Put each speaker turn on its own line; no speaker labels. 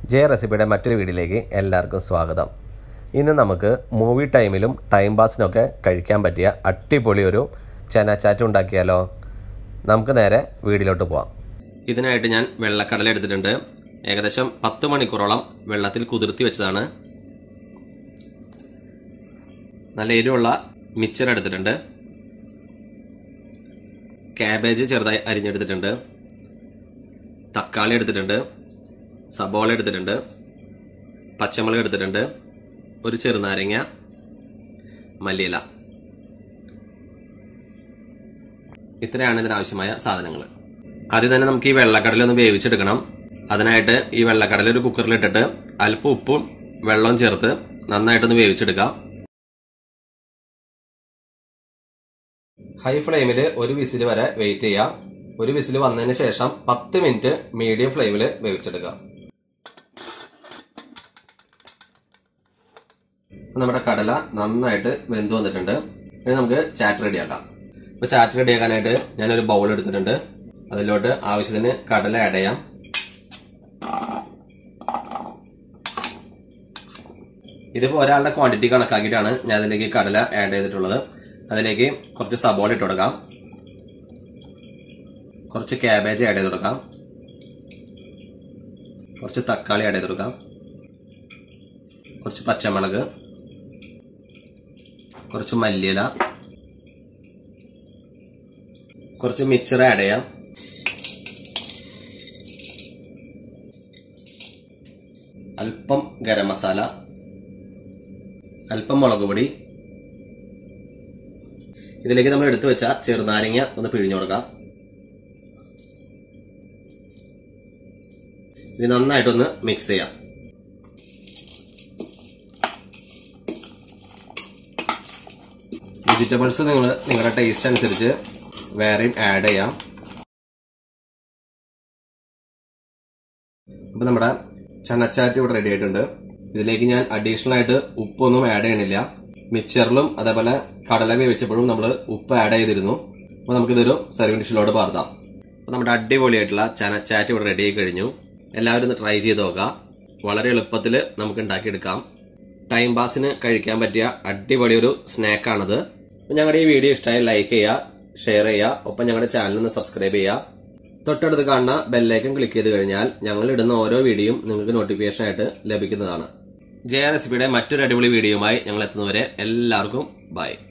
ജയ റെസിപ്പിയുടെ മറ്റൊരു വീഡിയോയിലേക്ക് എല്ലാവർക്കും സ്വാഗതം ഇന്ന് നമുക്ക് മൂവി ടൈമിലും ടൈം പാസിനൊക്കെ കഴിക്കാൻ പറ്റിയ അടിപൊളി ഒരു ചനാച്ചാറ്റ് ഉണ്ടാക്കിയാലോ നമുക്ക് നേരെ വീഡിയോയിലോട്ട് പോവാം ഇതിനായിട്ട് ഞാൻ വെള്ളക്കടല എടുത്തിട്ടുണ്ട് ഏകദേശം പത്ത് മണിക്കൂറോളം വെള്ളത്തിൽ കുതിർത്തി വെച്ചതാണ് നല്ല എരിവുള്ള മിക്സർ എടുത്തിട്ടുണ്ട് കാബേജ് ചെറുതായി അരിഞ്ഞെടുത്തിട്ടുണ്ട് തക്കാളി എടുത്തിട്ടുണ്ട് സബോള എടുത്തിട്ടുണ്ട് പച്ചമുളക് എടുത്തിട്ടുണ്ട് ഒരു ചെറുനാരങ്ങ മല്ലിയില ഇത്രയാണ് ഇതിനാവശ്യമായ സാധനങ്ങൾ ആദ്യം തന്നെ നമുക്ക് ഈ വെള്ളക്കടല ഒന്ന് വേവിച്ചെടുക്കണം അതിനായിട്ട് ഈ വെള്ളക്കടല ഒരു കുക്കറിലിട്ടിട്ട് അല്പം ഉപ്പും വെള്ളവും ചേർത്ത് നന്നായിട്ടൊന്ന് വേവിച്ചെടുക്കാം ഹൈ ഫ്ലെയിമിൽ ഒരു വിസിൽ വരെ വെയിറ്റ് ചെയ്യാം ഒരു വിസിൽ വന്നതിന് ശേഷം പത്ത് മിനിറ്റ് മീഡിയം ഫ്ലെയിമിൽ വേവിച്ചെടുക്കാം നമ്മുടെ കടല നന്നായിട്ട് വെന്ത് വന്നിട്ടുണ്ട് ഇനി നമുക്ക് ചാറ്റ് റെഡിയാക്കാം അപ്പൊ ചാറ്റ് റെഡിയാക്കാനായിട്ട് ഞാനൊരു ബൗൾ എടുത്തിട്ടുണ്ട് അതിലോട്ട് ആവശ്യത്തിന് കടല ആഡ് ചെയ്യാം ഇതിപ്പോ ഒരാളുടെ ക്വാണ്ടിറ്റി കണക്കാക്കിയിട്ടാണ് ഞാൻ അതിലേക്ക് കടല ആഡ് ചെയ്തിട്ടുള്ളത് അതിലേക്ക് കുറച്ച് സബോള ഇട്ട് കൊടുക്കാം കുറച്ച് ക്യാബേജ് ആഡ് ചെയ്ത് കൊടുക്കാം കുറച്ച് തക്കാളി ആഡ് ചെയ്ത് കൊടുക്കാം കുറച്ച് പച്ചമുളക് കുറച്ച് മല്ലിയില കുറച്ച് മിക്സർ ആഡ് ചെയ്യാം അല്പം ഗരം മസാല അല്പം മുളക് പൊടി ഇതിലേക്ക് നമ്മൾ എടുത്തു വെച്ച ചെറുനാരങ്ങ ഒന്ന് പിഴിഞ്ഞു കൊടുക്കാം ഇത് നന്നായിട്ടൊന്ന് മിക്സ് ചെയ്യാം വെജിറ്റബിൾസ് നിങ്ങൾ നിങ്ങളുടെ ടേസ്റ്റ് അനുസരിച്ച് വേറെയും ആഡ് ചെയ്യാം അപ്പൊ നമ്മുടെ ചണച്ചാറ്റ് ഇവിടെ റെഡി ആയിട്ടുണ്ട് ഇതിലേക്ക് ഞാൻ അഡീഷണൽ ആയിട്ട് ഉപ്പൊന്നും ആഡ് ചെയ്യണില്ല മിക്സറിലും അതേപോലെ കടല വേവിച്ചപ്പോഴും നമ്മൾ ഉപ്പ് ആഡ് ചെയ്തിരുന്നു അപ്പൊ നമുക്കിതൊരു സർവിംഗ് ഡിഷിലോട്ട് പാർത്താം അപ്പൊ നമ്മുടെ അടിപൊളിയായിട്ടുള്ള ചനച്ചാറ്റ് ഇവിടെ റെഡി ആയി കഴിഞ്ഞു എല്ലാവരും ഒന്ന് ട്രൈ ചെയ്ത് നോക്കാം വളരെ എളുപ്പത്തിൽ നമുക്ക് ഉണ്ടാക്കിയെടുക്കാം ടൈം പാസിന് കഴിക്കാൻ പറ്റിയ അടിപൊളി ഒരു സ്നാക്കാണിത് ഞങ്ങളുടെ ഈ വീഡിയോ ഇഷ്ടമായി ലൈക്ക് ചെയ്യുക ഷെയർ ചെയ്യുക ഒപ്പം ഞങ്ങളുടെ ചാനൽ ഒന്ന് സബ്സ്ക്രൈബ് ചെയ്യുക തൊട്ടടുത്ത് കാണുന്ന ബെല്ലൈക്കൺ ക്ലിക്ക് ചെയ്ത് കഴിഞ്ഞാൽ ഞങ്ങൾ ഇടുന്ന ഓരോ വീഡിയോയും നിങ്ങൾക്ക് നോട്ടിഫിക്കേഷൻ ആയിട്ട് ലഭിക്കുന്നതാണ് ജയ റെസിപ്പിയുടെ മറ്റൊരു അടിപൊളി വീഡിയോയുമായി ഞങ്ങൾ എത്തുന്നവരെ എല്ലാവർക്കും ബൈ